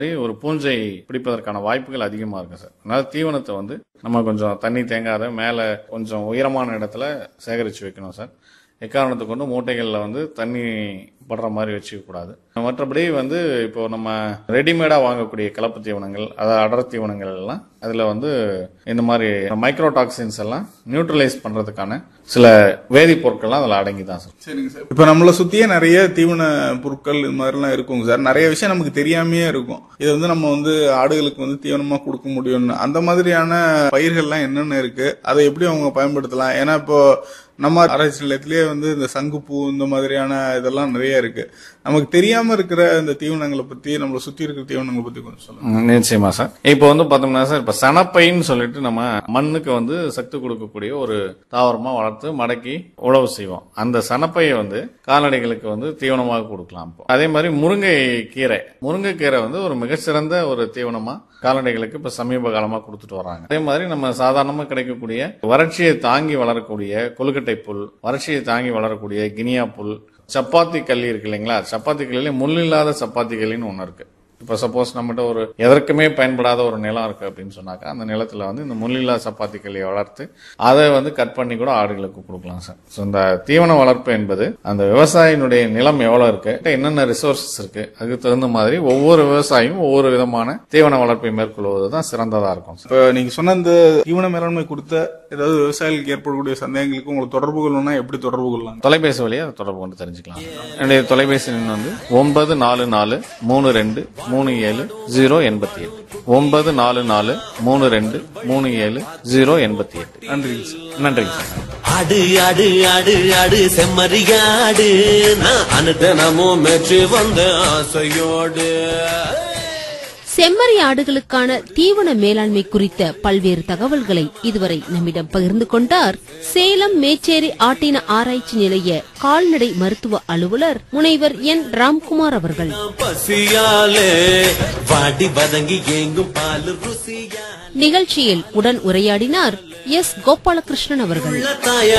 ஒரு பூஞ்சை பிடிப்பதற்கான வாய்ப்புகள் அதிகமா இருக்கு சார் அதனால தீவனத்தை வந்து நம்ம கொஞ்சம் தண்ணி தேங்காத மேலே கொஞ்சம் உயரமான இடத்துல சேகரித்து வைக்கணும் சார் எக்காரணத்தை கொண்டு மூட்டைகளில் வந்து தண்ணி படுற மாதிரி வச்சுக்க கூடாது மற்றபடி வந்து இப்போ நம்ம ரெடிமேடா வாங்கக்கூடிய கலப்பு தீவனங்கள் அதாவது அடர் தீவனங்கள் எல்லாம் அதுல வந்து இந்த மாதிரி மைக்ரோ டாக்ஸின்ஸ் எல்லாம் நியூட்ரலைஸ் பண்றதுக்கான சில வேதிப்பொருட்கள்லாம் அதில் அடங்கி தான் சார் சரிங்க சார் இப்போ நம்மளை சுத்தியே நிறைய தீவன பொருட்கள் இது மாதிரிலாம் இருக்குங்க சார் நிறைய விஷயம் நமக்கு தெரியாமையே இருக்கும் இதை வந்து நம்ம வந்து ஆடுகளுக்கு வந்து தீவனமா கொடுக்க முடியும்னு அந்த மாதிரியான பயிர்கள்லாம் என்னென்ன இருக்கு அதை எப்படி அவங்க பயன்படுத்தலாம் ஏன்னா இப்போ நம்ம ஆராய்ச்சி நிலையத்திலேயே வந்து இந்த சங்குப்பூ இந்த மாதிரியான இதெல்லாம் நிறைய இருக்கு நமக்கு தெரியாம இருக்கிற இந்த தீவனங்களை பத்தி நம்மளை சுத்தி இருக்கிற தீவனங்களை பத்தி கொஞ்சம் சொல்லுங்க ம், நிச்சயமா சார் இப்போ வந்து பார்த்தோம்னா சார் இப்போ சனப்பைன்னு சொல்லிட்டு நம்ம மண்ணுக்கு வந்து சத்து கொடுக்கக்கூடிய ஒரு தாவரமா வளர்த்து மடக்கி உழவு செய்வோம் அந்த சனப்பையை வந்து கால்நடைகளுக்கு வந்து தீவனமாக கொடுக்கலாம் இப்போ அதே மாதிரி முருங்கை கீரை முருங்கைக்கீரை வந்து ஒரு மிகச்சிறந்த ஒரு தீவனமா கால்நடைகளுக்கு இப்ப சமீப காலமா கொடுத்துட்டு வராங்க அதே மாதிரி நம்ம சாதாரணமா கிடைக்கக்கூடிய வறட்சியை தாங்கி வளரக்கூடிய கொழுக்கட்டை புல் வறட்சியை தாங்கி வளரக்கூடிய கினியா புல் சப்பாத்தி கல்லி இருக்கு இல்லைங்களா சப்பாத்தி கல்லில முள் இல்லாத சப்பாத்தி கல்லின்னு ஒன்று இருக்கு இப்போ சப்போஸ் நம்மகிட்ட ஒரு எதற்குமே பயன்படாத ஒரு நிலம் இருக்கு அப்படின்னு சொன்னாக்கா அந்த நிலத்துல வந்து இந்த முள்ளில்லா சப்பாத்தி கல்லியை வளர்த்து அதை வந்து கட் பண்ணி கூட ஆடுகளுக்கு கொடுக்கலாம் சார் ஸோ இந்த தீவன வளர்ப்பு என்பது அந்த விவசாயினுடைய நிலம் எவ்வளவு இருக்கு என்னென்ன ரிசோர்சஸ் இருக்கு அதுக்கு தகுந்த மாதிரி ஒவ்வொரு விவசாயியும் ஒவ்வொரு விதமான தீவன வளர்ப்பை மேற்கொள்வது தான் சிறந்ததா இருக்கும் சார் இப்போ நீங்க சொன்ன இந்த தீவன மேலாண்மை கொடுத்த ஏதாவது விவசாயிகளுக்கு ஏற்படக்கூடிய சந்தேகங்களுக்கு உங்களுக்கு தொடர்பு கொள்ளணும்னா எப்படி தொடர்பு கொள்ளலாம் தொலைபேசி வழியா அதை தொடர்பு கொண்டு தெரிஞ்சுக்கலாம் என்னுடைய தொலைபேசி எண் வந்து ஒன்பது நாலு நாலு மூணு ரெண்டு மூணு ஏழு ஜீரோ எண்பத்தி எட்டு ஒன்பது நாலு நாலு மூணு ரெண்டு மூணு ஏழு ஜீரோ எண்பத்தி எட்டு நன்றிங்க சார் நன்றிங்க சார் ஆடு ஆடு ஆடு ஆடு செம்மறியாடு நான் அனுதினமும் மெச்சு வந்த ஆசையோடு செம்மறி ஆடுகளுக்கான தீவன மேலாண்மை குறித்த பல்வேறு தகவல்களை இதுவரை நம்மிடம் பகிர்ந்து கொண்டார் சேலம் மேச்சேரி ஆட்டின ஆராய்ச்சி நிலைய கால்நடை மருத்துவ அலுவலர் முனைவர் என் ராம்குமார் அவர்கள் பசியாலே வாடி வதங்கி எங்கும் பால் ருசியா நிகழ்ச்சியில் உடன் உரையாடினார் எஸ் கோபாலகிருஷ்ணன் அவர்கள் தாயா